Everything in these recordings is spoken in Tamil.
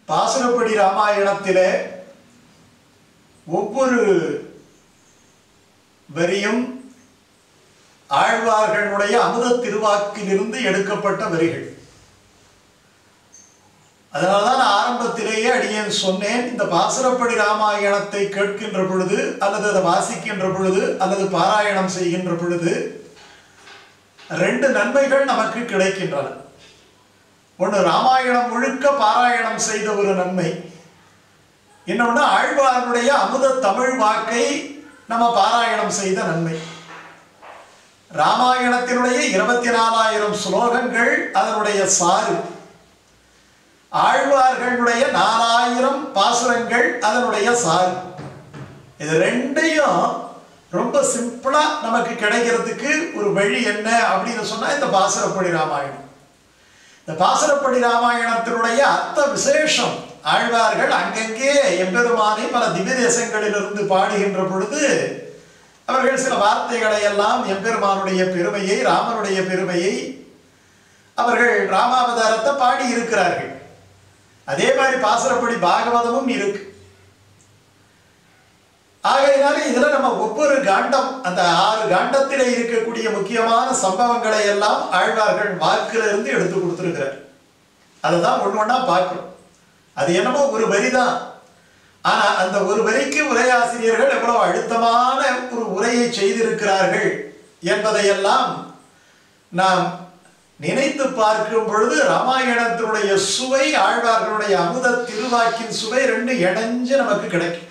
பாசுரப்படி ராமாயணத்திலே ஒவ்வொரு வரியும் ஆழ்வார்களுடைய அமுத திருவாக்கிலிருந்து எடுக்கப்பட்ட வரிகள் அதனால்தான் நான் ஆரம்பத்திலேயே அடியேன் சொன்னேன் இந்த பாசுரப்படி ராமாயணத்தை கேட்கின்ற பொழுது அல்லது அதை வாசிக்கின்ற பொழுது அல்லது பாராயணம் செய்கின்ற பொழுது ரெண்டு நன்மைகள் நமக்கு கிடைக்கின்றன ஒன்று ராமாயணம் முழுக்க பாராயணம் செய்த ஒரு நன்மை இன்னொன்று ஆழ்வாருடைய அமுத தமிழ் வாக்கை நம்ம பாராயணம் செய்த நன்மை ராமாயணத்தினுடைய இருபத்தி நாலாயிரம் ஸ்லோகங்கள் அதனுடைய சாறு ஆழ்வார்களுடைய நாலாயிரம் பாசுரங்கள் அதனுடைய சாறு இது ரெண்டையும் ரொம்ப சிம்பிளா நமக்கு கிடைக்கிறதுக்கு ஒரு வழி என்ன அப்படின்னு சொன்னா இந்த பாசுரப்படி ராமாயணம் இந்த பாசுரப்படி ராமாயணத்தினுடைய அர்த்த விசேஷம் ஆழ்வார்கள் அங்கங்கே எம்பெருமானை பல திவ்ய தேசங்களிலிருந்து பாடுகின்ற பொழுது அவர்கள் சில வார்த்தைகளை எல்லாம் எம்பெருமானுடைய பெருமையை ராமனுடைய பெருமையை அவர்கள் ராமாவதாரத்தை பாடி இருக்கிறார்கள் அதே மாதிரி பாசுரப்படி பாகவதமும் இருக்கு ஆகையினால இதுல நம்ம ஒவ்வொரு காண்டம் அந்த ஆறு காண்டத்திலே இருக்கக்கூடிய முக்கியமான சம்பவங்களை எல்லாம் ஆழ்வார்கள் வாக்குல இருந்து எடுத்து கொடுத்துருக்கிறார் அதை தான் ஒன்று ஒன்றா பார்க்கணும் அது என்னமோ ஒரு வரி தான் ஆனா அந்த ஒரு வரிக்கு உரையாசிரியர்கள் எவ்வளவு அழுத்தமான ஒரு உரையை செய்திருக்கிறார்கள் என்பதையெல்லாம் நாம் நினைத்து பார்க்கும் பொழுது ராமாயணத்தினுடைய சுவை ஆழ்வார்களுடைய அமுத திருவாக்கின் சுவை ரெண்டு இணைஞ்சு நமக்கு கிடைக்கும்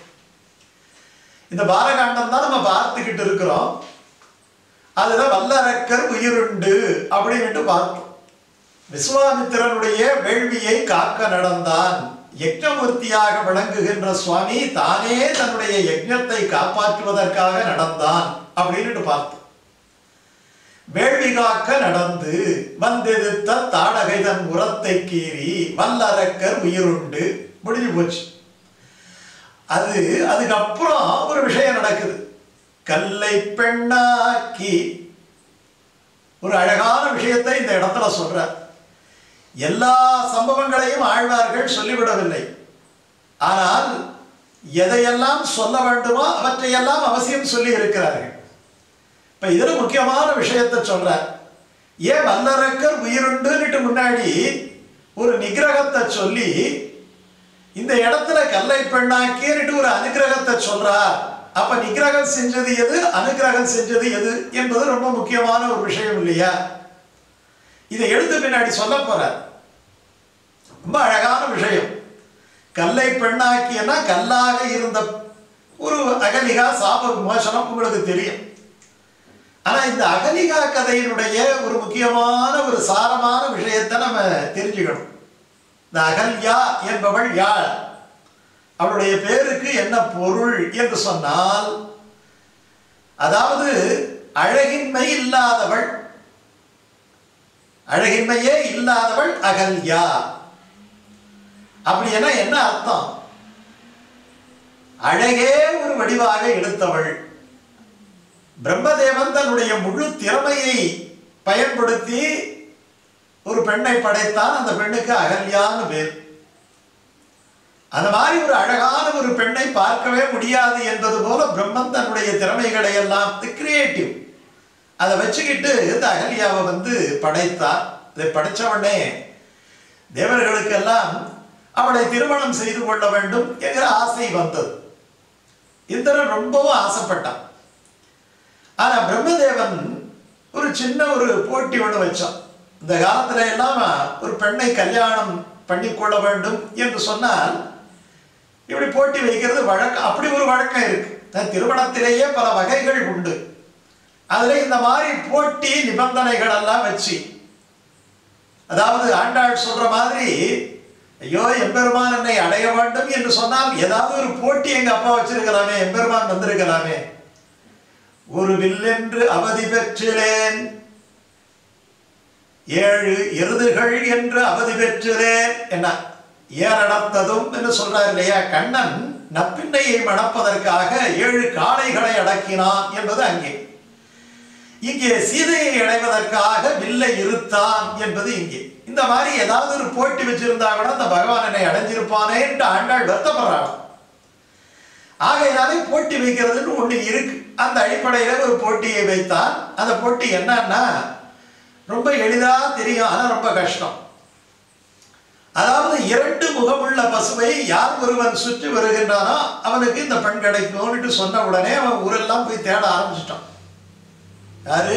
இந்த பாலகாண்டம் தான் நம்ம பார்த்துக்கிட்டு இருக்கிறோம் அதுல வல்லரக்கர் உயிருண்டு அப்படின்ட்டு பார்த்தோம் விஸ்வாமித்திரனுடைய வேள்வியை காக்க நடந்தான் யக்ஞமூர்த்தியாக விளங்குகின்ற சுவாமி தானே தன்னுடைய யஜ்ஞத்தை காப்பாற்றுவதற்காக நடந்தான் அப்படின்ட்டு பார்த்தோம் வேள்வி காக்க நடந்து வந்தெடுத்த தாடகை தன் உரத்தை கீறி வல்லரக்கர் உயிருண்டு முடிஞ்சு போச்சு அது அதுக்கப்புறம் ஒரு விஷயம் நடக்குது கல்லை பெண்ணாக்கி ஒரு அழகான விஷயத்தை இந்த இடத்துல சொல்றார் எல்லா சம்பவங்களையும் ஆழ்வார்கள் சொல்லிவிடவில்லை ஆனால் எதையெல்லாம் சொல்ல வேண்டுமோ அவற்றையெல்லாம் அவசியம் சொல்லி இருக்கிறார்கள் இப்ப இதுல முக்கியமான விஷயத்தை சொல்றார் ஏன் வல்லரக்கர் உயிருண்டுன்னுட்டு முன்னாடி ஒரு நிகிரகத்தை சொல்லி இந்த இடத்துல கல்லை பெண்ணாக்கின்னுட்டு ஒரு அனுகிரகத்தை சொல்றார் அப்ப நிகிரகம் செஞ்சது எது அனுகிரகம் செஞ்சது எது என்பது ரொம்ப முக்கியமான ஒரு விஷயம் இல்லையா இதை எழுத்து பின்னாடி சொல்ல போறார் ரொம்ப அழகான விஷயம் கல்லை பெண்ணாக்கியன்னா கல்லாக இருந்த ஒரு அகலிகா சாப விமோசனம் உங்களுக்கு தெரியும் ஆனா இந்த அகலிகா கதையினுடைய ஒரு முக்கியமான ஒரு சாரமான விஷயத்தை நம்ம தெரிஞ்சுக்கணும் இந்த அகல்யா என்பவள் யாழ் அவளுடைய பேருக்கு என்ன பொருள் என்று சொன்னால் அதாவது அழகின்மை இல்லாதவள் அழகின்மையே இல்லாதவள் அகல்யா அப்படின்னா என்ன அர்த்தம் அழகே ஒரு வடிவாக எடுத்தவள் பிரம்மதேவன் தன்னுடைய முழு திறமையை பயன்படுத்தி ஒரு பெண்ணை படைத்தான் அந்த பெண்ணுக்கு அகல்யான்னு பேர் அந்த மாதிரி ஒரு அழகான ஒரு பெண்ணை பார்க்கவே முடியாது என்பது போல பிரம்மன் தன்னுடைய திறமைகளை எல்லாம் கிரியேட்டிவ் அதை வச்சுக்கிட்டு இந்த அகல்யாவை வந்து படைத்தார் இதை படைச்ச உடனே தேவர்களுக்கெல்லாம் அவளை திருமணம் செய்து கொள்ள வேண்டும் என்கிற ஆசை வந்தது இந்திரன் ரொம்பவும் ஆசைப்பட்டான் ஆனா பிரம்மதேவன் ஒரு சின்ன ஒரு போட்டி ஒன்று வச்சான் இந்த காலத்துல எல்லாம் ஒரு பெண்ணை கல்யாணம் பண்ணிக்கொள்ள வேண்டும் என்று சொன்னால் இப்படி போட்டி வைக்கிறது வழக்கம் அப்படி ஒரு வழக்கம் இருக்கு திருமணத்திலேயே பல வகைகள் உண்டு அதுல இந்த மாதிரி போட்டி நிபந்தனைகள் எல்லாம் வச்சு அதாவது ஆண்டாள் சொல்ற மாதிரி ஐயோ எம்பெருமான் என்னை அடைய வேண்டும் என்று சொன்னால் ஏதாவது ஒரு போட்டி எங்க அப்பா வச்சிருக்கலாமே எம்பெருமான் வந்திருக்கலாமே ஒரு வில்லென்று அவதி பெற்றிலேன் ஏழு எருதுகள் என்று அவதி பெற்றிலேன் என்ன ஏன் நடத்ததும் என்று சொல்றார் இல்லையா கண்ணன் நப்பிண்ணையை மணப்பதற்காக ஏழு காளைகளை அடக்கினான் என்பது அங்கே இங்கே சீதையை அடைவதற்காக வில்லை இருத்தான் என்பது இங்கே இந்த மாதிரி ஏதாவது ஒரு போட்டி வச்சிருந்தா கூட அந்த பகவான் என்னை அடைஞ்சிருப்பானே என்று ஆண்டாள் வருத்தப்படுறாள் ஆகையினாலே போட்டி வைக்கிறதுன்னு ஒண்ணு இருக்கு அந்த அடிப்படையில ஒரு போட்டியை வைத்தான் அந்த போட்டி என்னன்னா ரொம்ப எளிதா தெரியும் ஆனா ரொம்ப கஷ்டம் அதாவது இரண்டு முகமுள்ள பசுவை யார் ஒருவன் சுற்றி வருகின்றானோ அவனுக்கு இந்த பெண் கிடைக்கும்னுட்டு சொன்ன உடனே அவன் ஊரெல்லாம் போய் தேட ஆரம்பிச்சிட்டான் யாரு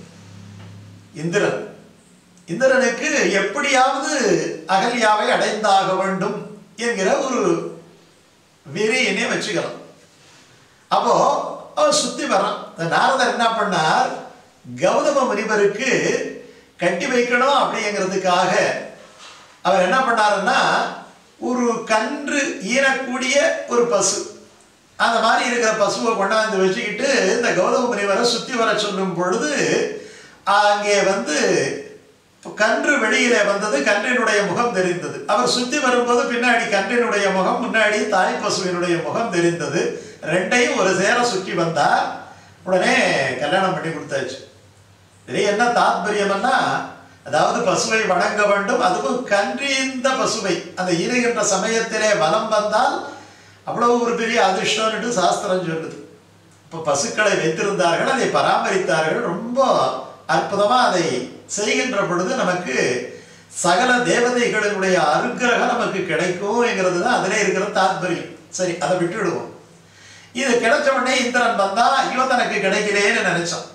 இந்திரன் இந்திரனுக்கு எப்படியாவது அகல்யாவை அடைந்தாக வேண்டும் என்கிற ஒரு வெறியினே வச்சுக்கலாம் அப்போ அவன் சுத்தி வரான் இந்த நாரதர் என்ன பண்ணார் கௌதம முனிவருக்கு கட்டி வைக்கணும் அப்படிங்கிறதுக்காக அவர் என்ன பண்ணாருன்னா ஒரு கன்று ஈனக்கூடிய ஒரு பசு அந்த மாதிரி இருக்கிற பசுவை கொண்டாந்து வச்சுக்கிட்டு இந்த கௌதம முனிவரை சுத்தி வர சொல்லும் பொழுது அங்கே வந்து கன்று வெளியில வந்தது கன்றினுடைய முகம் தெரிந்தது அவர் சுத்தி வரும்போது பின்னாடி கன்றினுடைய முகம் முன்னாடி தாய் பசுவினுடைய முகம் தெரிந்தது ரெண்டையும் ஒரு சேர சுற்றி வந்தா உடனே கல்யாணம் பண்ணி கொடுத்தாச்சு இது என்ன தாத்பரியம்னா அதாவது பசுவை வணங்க வேண்டும் அதுவும் கன்றிந்த பசுவை அந்த ஈனுகின்ற சமயத்திலே வலம் வந்தால் அவ்வளவு ஒரு பெரிய அதிர்ஷ்டம்னுட்டு சாஸ்திரம் சொல்லுது இப்போ பசுக்களை வைத்திருந்தார்கள் அதை பராமரித்தார்கள் ரொம்ப அற்புதமா அதை செய்கின்ற பொழுது நமக்கு சகல தேவதைகளினுடைய அனுக்கிரகம் நமக்கு கிடைக்கும்ங்கிறது தான் அதிலே இருக்கிற தாத்பரியம் சரி அதை விட்டுடுவோம் இது கிடைச்ச உடனே இந்திரன் வந்தா இவன் தனக்கு கிடைக்கலேன்னு நினைச்சான்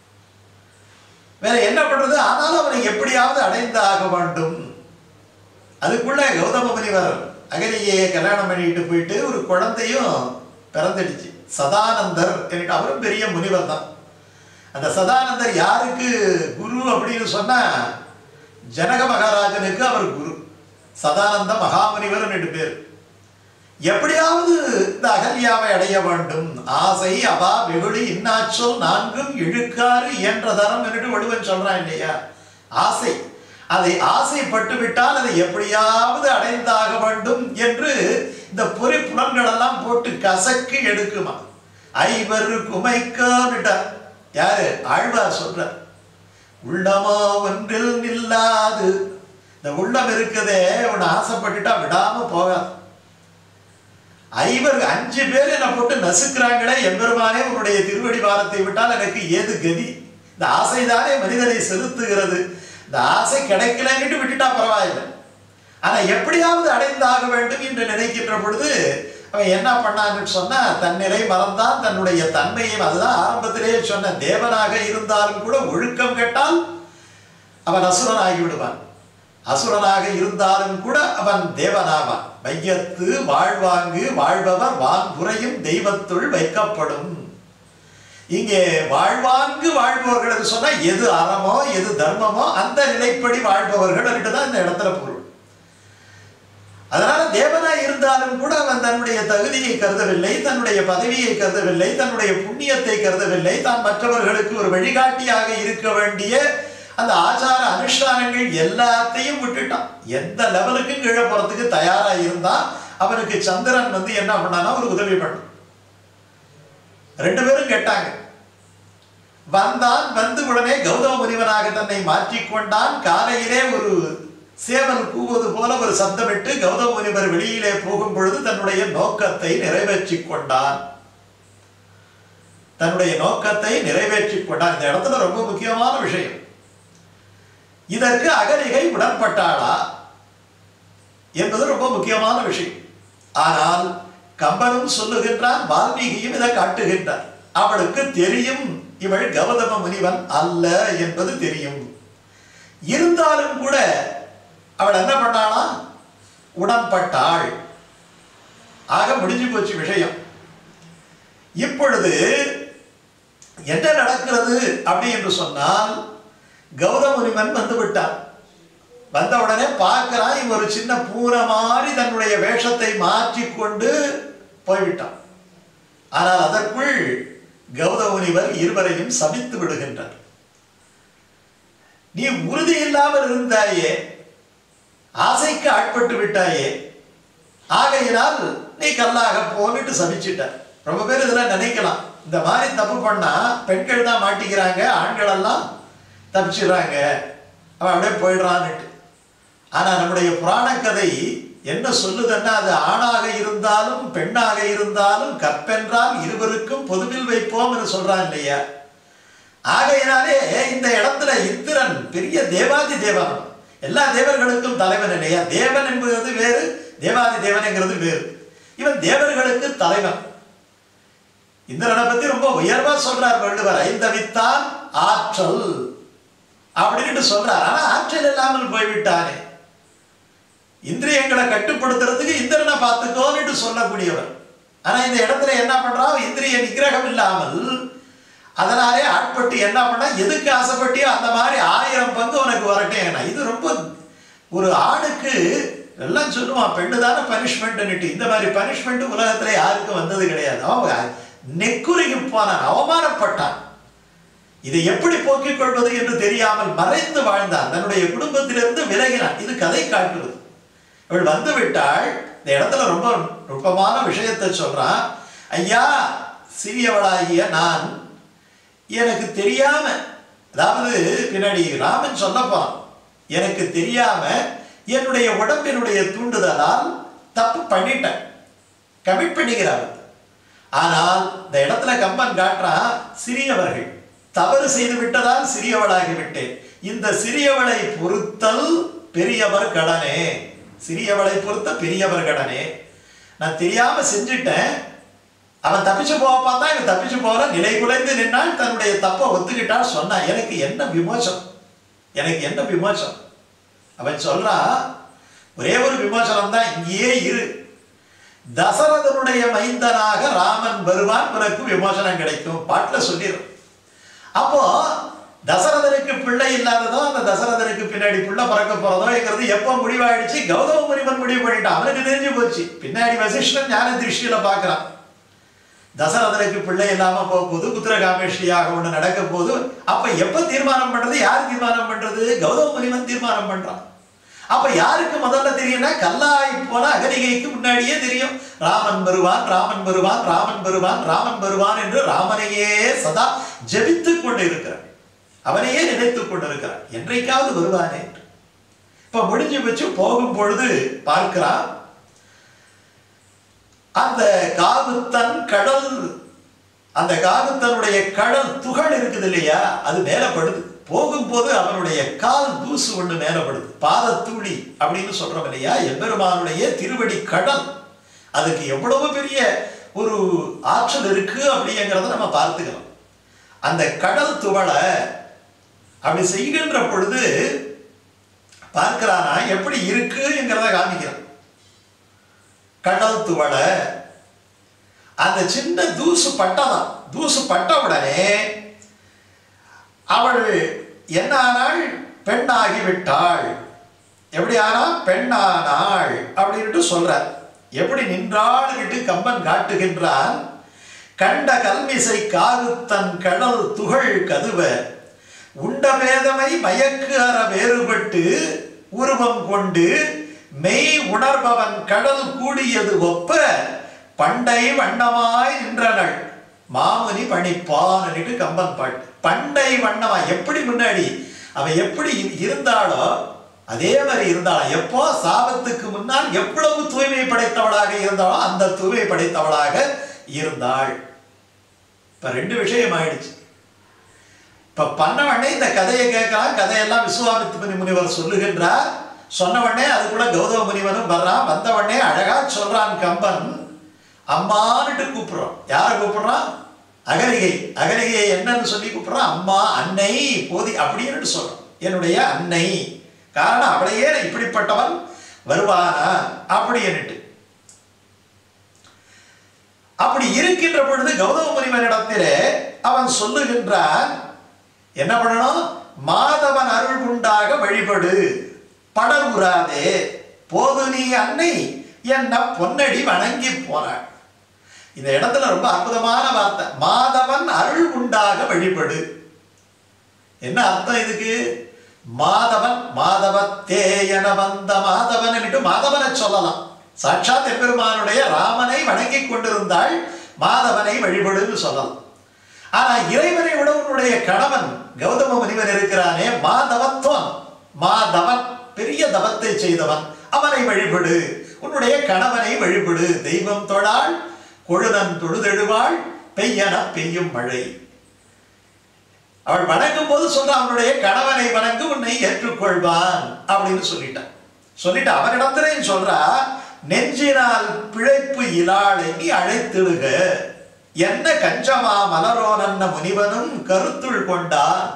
வேற என்ன பண்றது ஆனாலும் அவனை எப்படியாவது அடைந்து ஆக வேண்டும் அதுக்குள்ள கௌதம முனிவர் அகலியை கல்யாணம் பண்ணிட்டு போயிட்டு ஒரு குழந்தையும் பிறந்துடுச்சு சதானந்தர் என்னட்டு அவரும் பெரிய முனிவர் தான் அந்த சதானந்தர் யாருக்கு குரு அப்படின்னு சொன்னா ஜனக மகாராஜனுக்கு அவர் குரு சதானந்த மகாமுனிவர் ரெண்டு பேர் எப்படியாவது இந்த அகல்யாவை அடைய வேண்டும் ஆசை அவா வெகுளி இன்னாச்சொல் நான்கும் இழுக்காறு இயன்ற தரம் என்று வள்ளுவன் சொல்றான் இல்லையா ஆசை அதை ஆசைப்பட்டு விட்டால் அதை எப்படியாவது அடைந்தாக வேண்டும் என்று இந்த பொறி புலன்கள் எல்லாம் போட்டு கசக்கி எடுக்குமா ஐவர் குமைக்கான்ட்டார் யாரு ஆழ்வார் சொல்றார் உள்ளமா ஒன்றில் நில்லாது இந்த உள்ளம் இருக்குதே உன்னை ஆசைப்பட்டுட்டா விடாம போகாது ஐவர் அஞ்சு பேர் என்னை போட்டு நசுக்கிறாங்களே எம்பெருமானே உன்னுடைய திருவடி வாரத்தை விட்டால் எனக்கு ஏது கதி இந்த ஆசைதானே மனிதனை செலுத்துகிறது இந்த ஆசை கிடைக்கலன்னுட்டு விட்டுட்டா பரவாயில்லை ஆனா எப்படியாவது அடைந்தாக வேண்டும் என்று நினைக்கின்ற பொழுது அவன் என்ன பண்ணான்னு சொன்னா தன்னிலை மறந்தான் தன்னுடைய தன்மையை அதுதான் ஆரம்பத்திலேயே சொன்ன தேவனாக இருந்தாலும் கூட ஒழுக்கம் கெட்டால் அவன் அசுரனாகி விடுவான் அசுரனாக இருந்தாலும் கூட அவன் தேவனாவான் வையத்து வாழ்வாங்கு வாழ்பவர் வான்புறையும் தெய்வத்துள் வைக்கப்படும் இங்கே வாழ்வாங்கு வாழ்பவர்கள் என்று சொன்னா எது அறமோ எது தர்மமோ அந்த நிலைப்படி வாழ்பவர்கள் தான் இந்த இடத்துல பொருள் அதனால தேவனாய் இருந்தாலும் கூட அவன் தன்னுடைய தகுதியை கருதவில்லை தன்னுடைய பதவியை கருதவில்லை தன்னுடைய புண்ணியத்தை கருதவில்லை தான் மற்றவர்களுக்கு ஒரு வழிகாட்டியாக இருக்க வேண்டிய அந்த ஆச்சார அனுஷ்டானங்கள் எல்லாத்தையும் விட்டுட்டான் எந்த லெவலுக்கும் கீழே போறதுக்கு தயாரா இருந்தா அவனுக்கு சந்திரன் வந்து என்ன பண்ணானா ஒரு உதவி பண்ணான் ரெண்டு பேரும் கேட்டாங்க வந்தான் வந்து உடனே கௌதம முனிவனாக தன்னை மாற்றிக்கொண்டான் காலையிலே ஒரு சேவல் கூவது போல ஒரு சத்தமிட்டு கௌதம முனிவர் வெளியிலே போகும் பொழுது தன்னுடைய நோக்கத்தை நிறைவேற்றிக் கொண்டான் தன்னுடைய நோக்கத்தை நிறைவேற்றிக் கொண்டான் இந்த இடத்துல ரொம்ப முக்கியமான விஷயம் இதற்கு அகலிகை உடன்பட்டாளா என்பது ரொம்ப முக்கியமான விஷயம் ஆனால் கம்பனும் சொல்லுகின்றான் வால்மீகியும் இதை காட்டுகின்றார் அவளுக்கு தெரியும் இவள் கௌதம முனிவன் அல்ல என்பது தெரியும் இருந்தாலும் கூட அவள் என்ன பண்ணாளா உடன்பட்டாள் ஆக முடிஞ்சு போச்சு விஷயம் இப்பொழுது என்ன நடக்கிறது அப்படி என்று சொன்னால் கௌதம முனிவன் வந்து விட்டான் வந்த உடனே பார்க்கிறான் இவன் ஒரு சின்ன பூனை மாதிரி தன்னுடைய வேஷத்தை மாற்றிக்கொண்டு போய்விட்டான் ஆனால் அதற்குள் கௌதம முனிவர் இருவரையும் சபித்து விடுகின்றார் நீ உறுதி இல்லாமல் இருந்தாயே ஆசைக்கு ஆட்பட்டு விட்டாயே ஆகையினால் நீ கல்லாக போன்னுட்டு சபிச்சிட்ட ரொம்ப பேர் இதெல்லாம் நினைக்கலாம் இந்த மாதிரி தப்பு பண்ணா பெண்கள் தான் மாட்டிக்கிறாங்க ஆண்கள் எல்லாம் தப்பிச்சிடுறாங்க அவன் அப்படியே போயிடுறான்னுட்டு ஆனா நம்முடைய புராண கதை என்ன சொல்லுதுன்னா அது ஆணாக இருந்தாலும் பெண்ணாக இருந்தாலும் கற்பென்றால் இருவருக்கும் பொதுவில் வைப்போம் என்று சொல்றான் இல்லையா ஆகையினாலே இந்த இடத்துல இந்திரன் பெரிய தேவாதி தேவன் எல்லா தேவர்களுக்கும் தலைவன் இல்லையா தேவன் என்பது வேறு தேவாதி தேவன்ங்கிறது வேறு இவன் தேவர்களுக்கு தலைவன் இந்திரனை பத்தி ரொம்ப உயர்வா சொல்றார் வள்ளுவர் ஐந்தவித்தான் ஆற்றல் அப்படின்னு சொல்றார் ஆனா ஆற்றல் இல்லாமல் போய்விட்டானே இந்திரியங்களை கட்டுப்படுத்துறதுக்கு இந்திரனை பார்த்துக்கோன்னு சொல்லக்கூடியவர் ஆனா இந்த இடத்துல என்ன பண்றான் இந்திரிய நிகிரகம் இல்லாமல் அதனாலே ஆட்பட்டு என்ன பண்ணா எதுக்கு ஆசைப்பட்டியோ அந்த மாதிரி ஆயிரம் பங்கு உனக்கு வரட்டும் ஏன்னா இது ரொம்ப ஒரு ஆணுக்கு எல்லாம் சொல்லுவான் பெண்ணு தானே பனிஷ்மெண்ட்னுட்டு இந்த மாதிரி பனிஷ்மெண்ட் உலகத்துல யாருக்கும் வந்தது கிடையாது அவன் நெக்குருகி போனான் அவமானப்பட்டான் இதை எப்படி போக்கிக் கொள்வது என்று தெரியாமல் மறைந்து வாழ்ந்தான் தன்னுடைய குடும்பத்திலிருந்து விலகினான் இது கதை காட்டுவது இவள் வந்து விட்டாள் இந்த இடத்துல ரொம்ப நுட்பமான விஷயத்தை சொல்றான் ஐயா சிறியவளாகிய நான் எனக்கு தெரியாம அதாவது பின்னாடி ராமன் சொல்ல போறான் எனக்கு தெரியாம என்னுடைய உடம்பினுடைய தூண்டுதலால் தப்பு பண்ணிட்டேன் கமிட் பண்ணிக்கிறார் ஆனால் இந்த இடத்துல கம்பன் காட்டுறான் சிறியவர்கள் தவறு செய்து விட்டதால் சிறியவளாகி விட்டேன் இந்த சிறியவளை பொறுத்தல் பெரியவர் கடனே சிறியவளை பொறுத்த பெரியவர் கடனே நான் தெரியாம செஞ்சுட்டேன் அவன் தப்பிச்சு போக பார்த்தா இவன் தப்பிச்சு போற நிலை குலைந்து நின்னால் தன்னுடைய தப்பை ஒத்துக்கிட்டால் சொன்னான் எனக்கு என்ன விமோசம் எனக்கு என்ன விமோசம் அவன் சொல்றான் ஒரே ஒரு விமோசனம் தான் இங்கேயே இரு தசரதனுடைய மைந்தனாக ராமன் வருவான் உனக்கு விமோசனம் கிடைக்கும் பாட்டுல சொல்லிடும் அப்போ தசரதனுக்கு பிள்ளை இல்லாததோ அந்த தசரதனுக்கு பின்னாடி பிள்ளை பிறக்க போறதோங்கிறது எப்போ முடிவாயிடுச்சு கௌதம முனிவன் முடிவு பண்ணிட்டான் அவனுக்கு தெரிஞ்சு போச்சு பின்னாடி வசிஷ்டன் ஞான திருஷ்டியில பார்க்கறான் தசரதனுக்கு பிள்ளை இல்லாம போக போது புத்திரகாமேஷ்டியாக ஒண்ணு நடக்க போது அப்ப எப்ப தீர்மானம் பண்றது யார் தீர்மானம் பண்றது கௌதம முனிவன் தீர்மானம் பண்றான் அப்ப யாருக்கு முதல்ல தெரியும்னா கல்லாய் போன அகலிகைக்கு முன்னாடியே தெரியும் ராமன் வருவான் ராமன் வருவான் ராமன் வருவான் ராமன் வருவான் என்று ராமனையே சதா ஜெபித்துக் கொண்டு இருக்கிறார் அவனையே நினைத்துக் கொண்டிருக்கிறார் என்றைக்காவது வருவானே இப்ப முடிஞ்சு வச்சு போகும் பொழுது பார்க்கிறான் அந்த காகுத்தன் கடல் அந்த காகுத்தனுடைய கடல் துகள் இருக்குது இல்லையா அது மேலப்படுது போகும்போது அவனுடைய கால் தூசு ஒண்ணு மேலப்படுது பாதத்தூளி அப்படின்னு சொல்றோம் இல்லையா எம்பெருமானுடைய திருவடி கடல் அதுக்கு எவ்வளவு பெரிய ஒரு ஆற்றல் இருக்கு அப்படிங்கிறத நம்ம பார்த்துக்கலாம் அந்த கடல் துவளை அப்படி செய்கின்ற பொழுது பார்க்கிறானா எப்படி இருக்குங்கிறத காமிக்கிறான் கடல் துவளை அந்த சின்ன தூசு பட்டதான் தூசு பட்ட உடனே அவள் என்ன ஆனாள் பெண்ணாகி விட்டாள் எப்படி ஆனா பெண்ணானாள் அப்படின்ட்டு சொல்றார் எப்படி நின்றாள்கிட்டு கம்பன் காட்டுகின்றான் கண்ட கல்மிசை காகுத்தன் கடல் துகள் கதுவ உண்ட பேதமை மயக்கு அற வேறுபட்டு உருவம் கொண்டு மெய் உணர்பவன் கடல் கூடியது ஒப்ப பண்டை வண்ணமாய் நின்றனள் மாமுனி பணிப்பான்னுட்டு கம்பன் பாட்டு பண்டை வண்ணமா எப்படி முன்னாடி அவன் எப்படி இ- இருந்தாளோ அதே மாதிரி இருந்தாளா எப்போ சாபத்துக்கு முன்னால் எவ்வளவு தூய்மை படைத்தவளாக இருந்தாளோ அந்த தூய்மை படைத்தவளாக இருந்தாள் இப்ப ரெண்டு விஷயம் ஆயிடுச்சு இப்ப பண்ண உடனே இந்த கதையை கேட்கலாம் கதையெல்லாம் விஸ்வாமித்திர முனிவர் சொல்லுகின்றார் சொன்ன உடனே அதுக்குள்ள கௌதம முனிவனும் வர்றான் வந்த உடனே அழகா சொல்றான் கம்பன் அம்மான்னுட்டு கூப்பிடுறான் யாரை கூப்பிடுறான் அகலிகை அகலிகையை என்னன்னு சொல்லி கூப்பிடுறான் அம்மா அன்னை போதி அப்படின்னு சொல்றான் என்னுடைய அன்னை காரணம் அவளையே இப்படிப்பட்டவன் வருவானா அப்படின்னுட்டு அப்படி இருக்கின்ற பொழுது கௌதம முனிவனிடத்திலே அவன் சொல்லுகின்றான் என்ன பண்ணணும் மாதவன் அருள் உண்டாக வழிபடு படர்வுறாதே போது நீ அன்னை என்ன பொன்னடி வணங்கி போனாள் இந்த இடத்துல ரொம்ப அற்புதமான வார்த்தை மாதவன் அருள் உண்டாக வழிபடு என்ன அர்த்தம் இதுக்கு மாதவன் மாதவத்தே என வந்த மாதவன் என்று மாதவனை சொல்லலாம் சாட்சாத் எம்பெருமானுடைய ராமனை வணங்கி கொண்டிருந்தாள் மாதவனை வழிபடுன்னு சொல்லலாம் ஆனா இறைவனை விட உன்னுடைய கணவன் கௌதம முனிவன் இருக்கிறானே மாதவத்துவம் மாதவன் பெரிய தவத்தை செய்தவன் அவனை வழிபடு உன்னுடைய கணவனை வழிபடு தெய்வம் தொழாள் கொழுநன் தொழுதெழுவாள் பெய்யன பெய்யும் மழை அவள் வணங்கும் போது சொல்ற அவனுடைய கணவனை வணங்கு உன்னை ஏற்றுக்கொள்வான் அப்படின்னு சொல்லிட்டான் சொல்லிட்டு அவனிடத்திலையும் சொல்றா நெஞ்சினால் பிழைப்பு இலாளை நீ அழைத்திடுக என்ன கஞ்சமா மலரோனன்ன முனிவனும் கருத்துள் கொண்டான்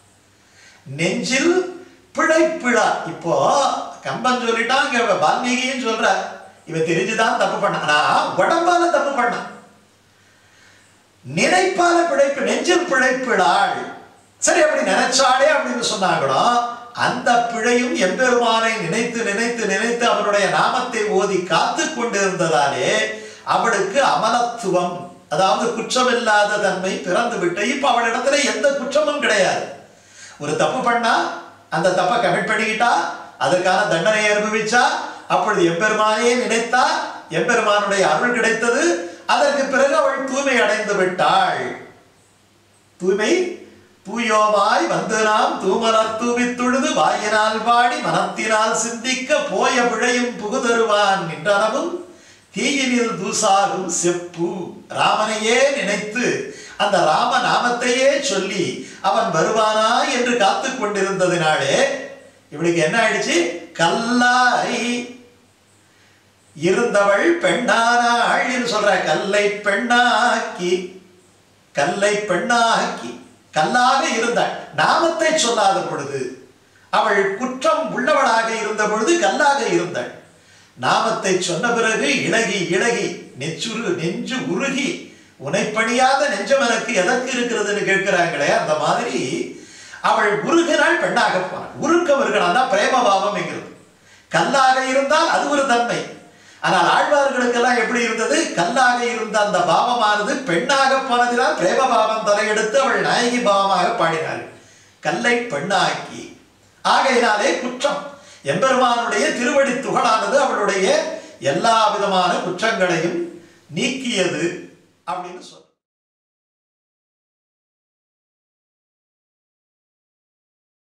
நெஞ்சில் பிழைப்பிழா இப்போ கம்பன் சொல்லிட்டான் இங்க வால்மீகியும் சொல்ற இவன் தெரிஞ்சுதான் தப்பு பண்ணானா உடம்பால தப்பு பண்ணான் நினைப்பால பிழைப்பு நெஞ்சில் பிழைப்பிடாள் சரி அப்படி நினைச்சாலே அப்படின்னு சொன்னாங்களோ அந்த பிழையும் எம்பெருமானை நினைத்து நினைத்து நினைத்து அவனுடைய நாமத்தை ஓதி காத்து கொண்டிருந்ததாலே அவளுக்கு அமலத்துவம் அதாவது குற்றமில்லாத தன்மை பிறந்து விட்டு இப்ப அவளிடத்துல எந்த குற்றமும் கிடையாது ஒரு தப்பு பண்ணா அந்த தப்பை கமிட் பண்ணிக்கிட்டா அதற்கான தண்டனை அனுபவிச்சா அப்பொழுது எம்பெருமானையே நினைத்தா எம்பெருமானுடைய அருள் கிடைத்தது அதற்கு பிறகு அவள் தூய்மை அடைந்து விட்டாள் தூய்மை தூயோமாய் வந்து நாம் தூமலர் தூவித்துழுது வாயினால் பாடி மனத்தினால் சிந்திக்க போய பிழையும் புகுதருவான் நின்றனவும் தீயினில் தூசாகும் செப்பு ராமனையே நினைத்து அந்த ராம நாமத்தையே சொல்லி அவன் வருவானா என்று காத்து கொண்டிருந்ததினாலே இவளுக்கு என்ன ஆயிடுச்சு கல்லாய் இருந்தவள் பெண்ணானாள் என்று சொல்ற கல்லை பெண்ணாக்கி கல்லை பெண்ணாக்கி கல்லாக இருந்தாள் நாமத்தை சொல்லாத பொழுது அவள் குற்றம் உள்ளவளாக இருந்த பொழுது கல்லாக இருந்தாள் நாமத்தை சொன்ன பிறகு இழகி இழகி நெச்சுரு நெஞ்சு உருகி உனைப்பணியாத நெஞ்சம் எனக்கு எதற்கு இருக்கிறதுன்னு கேட்கிறாங்களே அந்த மாதிரி அவள் உருகினாள் பெண்ணாக போனாள் உருக்கம் இருக்கணும் தான் பிரேமபாவம் என்கிறது கல்லாக இருந்தால் அது ஒரு தன்மை ஆனால் ஆழ்வார்களுக்கெல்லாம் எப்படி இருந்தது கல்லாக இருந்த அந்த பாவமானது பெண்ணாக போனதினால் பிரேம பாவம் தலையெடுத்து அவள் நாயகி பாவமாக பாடினாள் கல்லை பெண்ணாக்கி ஆகையினாலே குற்றம் எம்பெருமானுடைய திருவடி துகளானது அவளுடைய எல்லா விதமான குற்றங்களையும் நீக்கியது அப்படின்னு சொல்ற